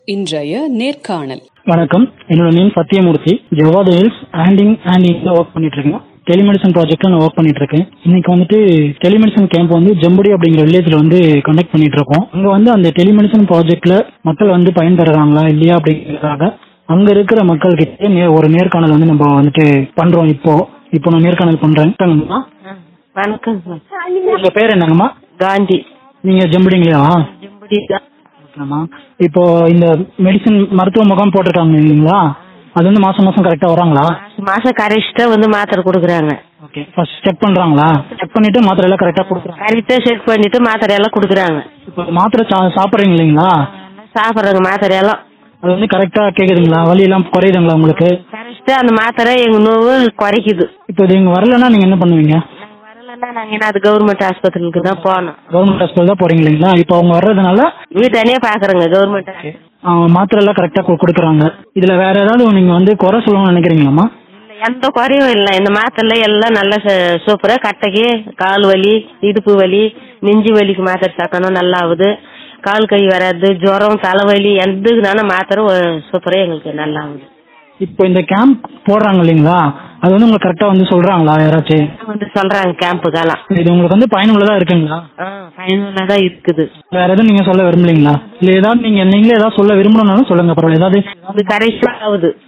இன்றைய நேர்காணல் வணக்கம் என்னோட நேம் சத்யமூர்த்தி ஜவாத் ஹில்ஸ் ஆண்டிங் ஆண்டிங்ல ஒர்க் பண்ணிட்டு இருக்கேன் டெலிமெடிசன் ப்ராஜெக்ட்ல நான் ஒர்க் பண்ணிட்டு இருக்கேன் இன்னைக்கு வந்துட்டு டெலிமெடிசன் கேம்ப் வந்து ஜம்புடி அப்படிங்கிற வில்லேஜ்ல வந்து கண்டக்ட் பண்ணிட்டு இருக்கோம் அங்க வந்து அந்த டெலிமெடிசன் ப்ராஜெக்ட்ல மக்கள் வந்து பயன்பெறாங்களா இல்லையா அப்படிங்கிறதுக்காக அங்க இருக்கிற மக்கள் கிட்ட நே- ஒரு நேர்காணல் வந்து நம்ம வந்துட்டு பண்றோம் இப்போ இப்போ நான் நேர்காணல் பண்றேன் வணக்கங்கம்மா. வணக்கங்க உங்க பேர் என்னங்கம்மா காந்தி நீங்க ஜம்புடிங்களா ஜம்புடி தான். ஓகேம்மா இப்போ இந்த மெடிசன் மருத்துவ முகாம் போட்டிருக்காங்க இல்லைங்களா அது வந்து மாசம் மாசம் கரெக்டா வராங்களா மாசம் கரெக்டா வந்து மாத்திரை கொடுக்குறாங்க ஓகே ஃபர்ஸ்ட் செக் பண்றாங்களா செக் பண்ணிட்டு மாத்திரை எல்லாம் கரெக்டா கொடுக்குறாங்க கரெக்டா செக் பண்ணிட்டு மாத்திரை எல்லாம் கொடுக்குறாங்க இப்போ மாத்திரை சா- சாப்பிடுறீங்க இல்லைங்களா சாப்பிட்றாங்க மாத்திரை எல்லாம் அது வந்து கரெக்டா கேக்குதுங்களா வலி எல்லாம் குறையுதுங்களா உங்களுக்கு கரெக்டா அந்த மாத்திரை எங்க நோவு குறைக்குது இப்போ இது இங்க வரலன்னா நீங்க என்ன பண்ணுவீங்க நாங்க வரலன்னா நாங்க என்ன அது கவர்மெண்ட் ஆஸ்பத்திரிக்கு தான் போனோம் கவர்மெண்ட் ஹாஸ்பிட்டல் தான் போறீங்க இல்லைங்களா இப்போ அவங்க வர்றதுனால வீட்டானே பாக்குறேங்க கவர்மெண்ட் அவங்க மாத்திரை எல்லாம் கரெக்டா கொடுக்குறாங்க இதுல வேற ஏதாவது நீங்க வந்து குறை சொல்லணும்னு நினைக்கிறீங்களாம்மா எந்த குறையும் இல்லை இந்த மாத்திரை எல்லாம் நல்லா ச- சூப்பரா கட்டைக்கு கால் வலி இடுப்பு வலி நெஞ்சு வலிக்கு மாத்திரை சாப்பிட்டோம்னா நல்லா ஆகுது கால் கை வராது ஜுரம் தலைவலி எதுக்குனாலும் மாத்திரை ஒ- சூப்பரா எங்களுக்கு நல்லா ஆகுது இப்போ இந்த கேம்ப் போடுறாங்க இல்லைங்களா அது வந்து உங்களுக்கு கரெக்டா வந்து சொல்றாங்களா யாராச்சும் வந்து சொல்றாங்க கேம்புக்கெல்லாம் இது உங்களுக்கு வந்து பயனுள்ளதா இருக்குங்களா பயனுள்ளதா இருக்குது வேற எதுவும் நீங்க சொல்ல விரும்பலீங்களா இல்ல ஏதாவது நீங்க நீங்களே ஏதாவது சொல்ல விரும்பணும்னாலும் சொல்லுங்க பரவாயில்ல ஏதாவது அது கரெக்டா ஆகுது